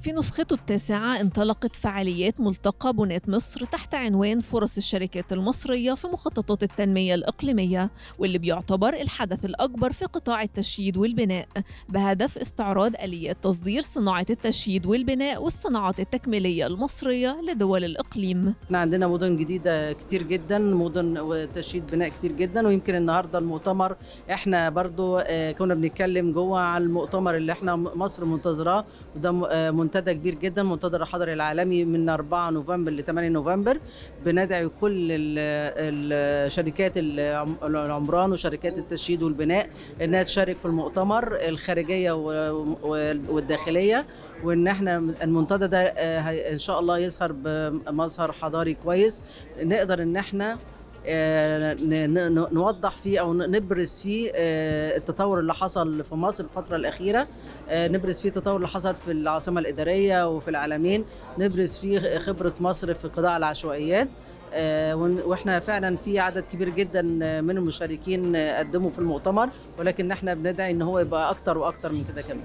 في نسخته التاسعة انطلقت فعاليات ملتقى بناة مصر تحت عنوان فرص الشركات المصرية في مخططات التنمية الإقليمية واللي بيعتبر الحدث الأكبر في قطاع التشييد والبناء بهدف استعراض آليات تصدير صناعة التشييد والبناء والصناعات التكميلية المصرية لدول الإقليم احنا عندنا مدن جديدة كتير جدا مدن وتشييد بناء كتير جدا ويمكن النهاردة المؤتمر احنا برضو آه، كنا بنتكلم جوه على المؤتمر اللي احنا مصر منتظراه وده م- آه، منتدى كبير جدا منتدى الحضري العالمي من 4 نوفمبر ل 8 نوفمبر بندعي كل ال- الشركات العم- العمران وشركات التشييد والبناء انها تشارك في المؤتمر الخارجيه و- و- والداخليه وان احنا المنتدى ده آه، هي- ان شاء الله يظهر بمظهر حضاري كويس نقدر ان احنا آه، ن- ن- نوضح فيه او نبرز فيه آه، التطور اللي حصل في مصر الفتره الاخيره آه، نبرز فيه التطور اللي حصل في العاصمه الاداريه وفي العالمين نبرز فيه خبره مصر في قطاع العشوائيات آه، ون- واحنا فعلا في عدد كبير جدا من المشاركين آه، قدموا في المؤتمر ولكن احنا بندعي ان هو يبقى اكتر واكتر من كده كمان